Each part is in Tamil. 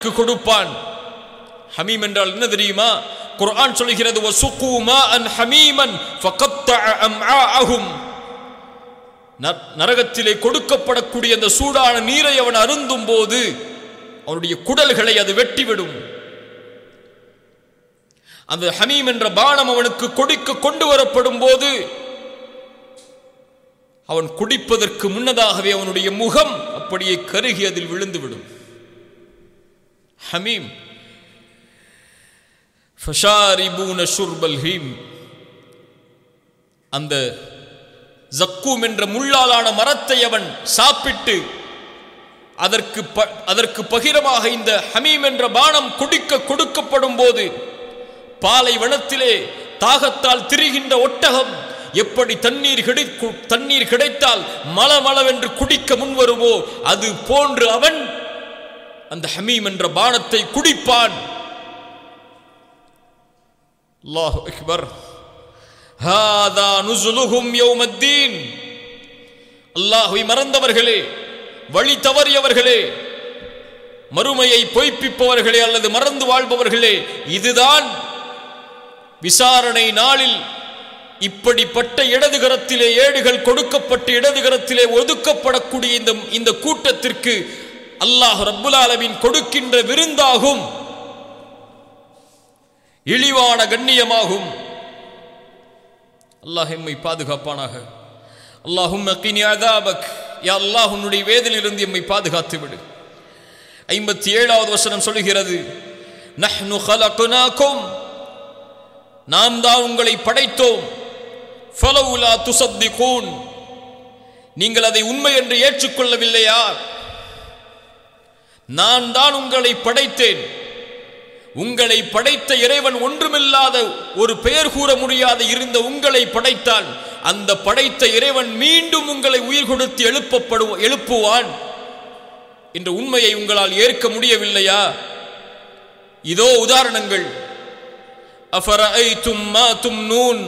க்கு கொடுப்பான் ஹமீம் என்றால் என்ன தெரியுமா குர்ஆன் சொல்கிறது வசுகு மாஅன் ஹமீமன் ஃபகத்தஅ அம்ஆஅஹும் ந- நரகத்திலே கொடுக்கப்படக்கூடிய அந்த சூடான நீரை அவன் அருந்தும் போது அவனுடைய குடல்களை அது வெட்டிவிடும் அந்த ஹமீம் என்ற பானம் அவனுக்கு கொடுக்க கொண்டு வரப்படும் போது அவன் குடிப்பதற்கு முன்னதாகவே அவனுடைய முகம் அப்படியே கருகி அதில் விழுந்துவிடும் ஹமீம் ஃபஷாரிபூன ஷுர்பல் ஹீம் அந்த ஜக்கூம் என்ற முள்ளாலான மரத்தை அவன் சாப்பிட்டு அதற்கு ப- அதற்கு பகிரமாக இந்த ஹமீம் என்ற பானம் குடிக்க கொடுக்கப்படும் போது பாலைவனத்திலே தாகத்தால் திரிகின்ற ஒட்டகம் எப்படி தண்ணீர் கிடை தண்ணீர் கிடைத்தால் மலமளவென்று குடிக்க முன்வருமோ அது போன்று அவன் அந்த ஹமீம் என்ற பானத்தை குடிப்பான் அல்லாஹு அக்பர் ஹாதா நுசுலுஹும் யௌமத்தீன் அல்லாஹ்வை மறந்தவர்களே வழி தவறியவர்களே மறுமையை பொய்ப்பிப்பவர்களே அல்லது மறந்து வாழ்பவர்களே இதுதான் விசாரணை நாளில் இப்படிப்பட்ட இடதுகரத்திலே ஏடுகள் கொடுக்கப்பட்டு இடதுகரத்திலே ஒதுக்கப்படக்கூடிய இந்த இந்த கூட்டத்திற்கு அல்லாஹ் ரப்புல் ஆலமீன் கொடுக்கின்ற விருந்தாகும் இழிவான கண்ணியமாகும் அல்லாஹ் எம்மை பாதுகாப்பானாக அல்லாஹும் அக்கினி அதாபக் யா அல்லாஹ் உன்னுடைய வேதனையிலிருந்து எம்மை பாதுகாத்து விடு ஐம்பத்தி ஏழாவது வசனம் சொல்லுகிறது நஹ்னு خلقناكم நாம் தான் உங்களை படைத்தோம் ஃபலவுலா துசத்திகூன் நீங்கள் அதை உண்மை என்று ஏற்றுக்கொள்ளவில்லையா நான் தான் உங்களை படைத்தேன் உங்களை படைத்த இறைவன் ஒன்றுமில்லாத ஒரு பெயர் கூற முடியாத இருந்த உங்களை படைத்தான் அந்த படைத்த இறைவன் மீண்டும் உங்களை உயிர் கொடுத்து எழுப்பப்படு எழுப்புவான் என்ற உண்மையை உங்களால் ஏற்க முடியவில்லையா இதோ உதாரணங்கள் அஃபரஐத்தும் மா தும்னூன்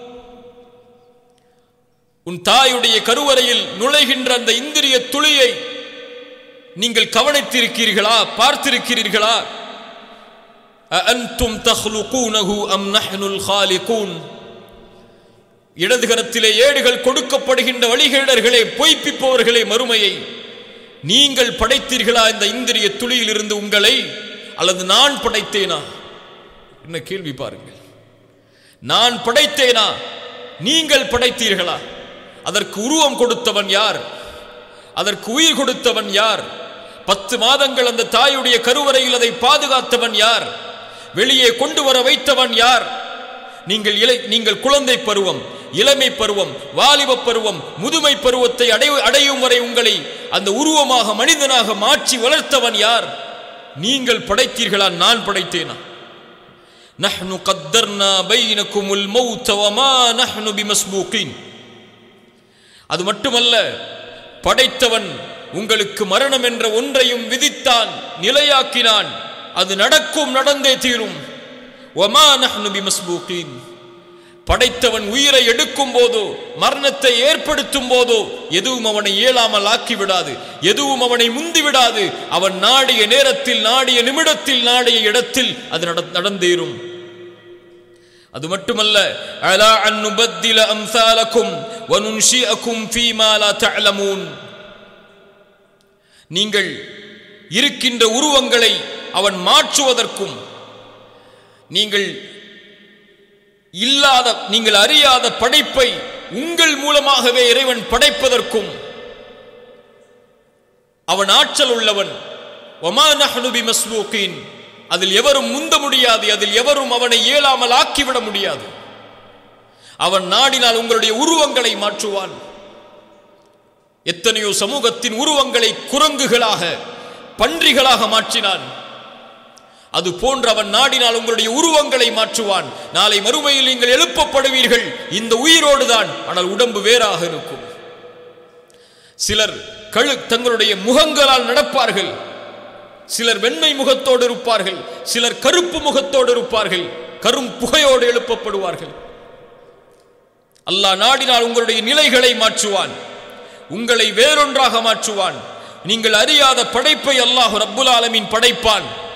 உன் தாயுடைய கருவறையில் நுழைகின்ற அந்த இந்திரிய துளியை நீங்கள் கவனித்திருக்கிறீர்களா பார்த்திருக்கிறீர்களா அஅன்தும் தஹ்லுகூனஹு அம் நஹ்னுல் காலிகூன் இடதுகரத்திலே ஏடுகள் கொடுக்கப்படுகின்ற வழிகேடர்களே பொய்ப்பிப்பவர்களே மறுமையை நீங்கள் படைத்தீர்களா இந்த இந்திரிய துளியில் இருந்து உங்களை அல்லது நான் படைத்தேனா என்ன கேள்வி பாருங்கள் நான் படைத்தேனா நீங்கள் படைத்தீர்களா அதற்கு உருவம் கொடுத்தவன் யார் அதற்கு உயிர் கொடுத்தவன் யார் பத்து மாதங்கள் அந்த தாயுடைய கருவறையில் அதை பாதுகாத்தவன் யார் வெளியே கொண்டு வர வைத்தவன் யார் நீங்கள் இலை நீங்கள் குழந்தை பருவம் இளமை பருவம் வாலிப பருவம் முதுமை பருவத்தை அடை அடையும் வரை உங்களை அந்த உருவமாக மனிதனாக மாற்றி வளர்த்தவன் யார் நீங்கள் படைத்தீர்களா நான் படைத்தேனா நஹ்னு கத்தர்னா பைனகுமுல் மௌத்த வமா நஹ்னு பிமஸ்பூகின் அது மட்டுமல்ல படைத்தவன் உங்களுக்கு மரணம் என்ற ஒன்றையும் விதித்தான் நிலையாக்கினான் அது நடக்கும் நடந்தே தீரும் ஒமா நஹ்னு பிமஸ்பூகின் படைத்தவன் உயிரை எடுக்கும் போதோ மரணத்தை ஏற்படுத்தும் போதோ எதுவும் அவனை இயலாமல் ஆக்கிவிடாது எதுவும் அவனை முந்தி விடாது அவன் நாடிய நேரத்தில் நாடிய நிமிடத்தில் நாடிய இடத்தில் அது நட- நடந்தேறும் அது மட்டுமல்ல அலா அன் நுபத்தில அம்சாலக்கும் வனுன்ஷிஅக்கும் ஃபீமா லா தஅலமூன் நீங்கள் இருக்கின்ற உருவங்களை அவன் மாற்றுவதற்கும் நீங்கள் இல்லாத நீங்கள் அறியாத படைப்பை உங்கள் மூலமாகவே இறைவன் படைப்பதற்கும் அவன் ஆற்றல் உள்ளவன் ஒமா நஹ்னு பிமஸ்பூகின் அதில் எவரும் முந்த முடியாது அதில் எவரும் அவனை இயலாமல் ஆக்கிவிட முடியாது அவன் நாடினால் உங்களுடைய உருவங்களை மாற்றுவான் எத்தனையோ சமூகத்தின் உருவங்களை குரங்குகளாக பன்றிகளாக மாற்றினான் அது போன்று அவன் நாடினால் உங்களுடைய உருவங்களை மாற்றுவான் நாளை மறுமையில் நீங்கள் எழுப்பப்படுவீர்கள் இந்த உயிரோடுதான் ஆனால் உடம்பு வேறாக இருக்கும் சிலர் கழு தங்களுடைய முகங்களால் நடப்பார்கள் சிலர் வெண்மை முகத்தோடு இருப்பார்கள் சிலர் கருப்பு முகத்தோடு இருப்பார்கள் கரும் புகையோடு எழுப்பப்படுவார்கள் அல்லாஹ் நாடினால் உங்களுடைய நிலைகளை மாற்றுவான் உங்களை வேறொன்றாக மாற்றுவான் நீங்கள் அறியாத படைப்பை அல்லாஹ் ரப்புல் ஆலமீன் படைப்பான்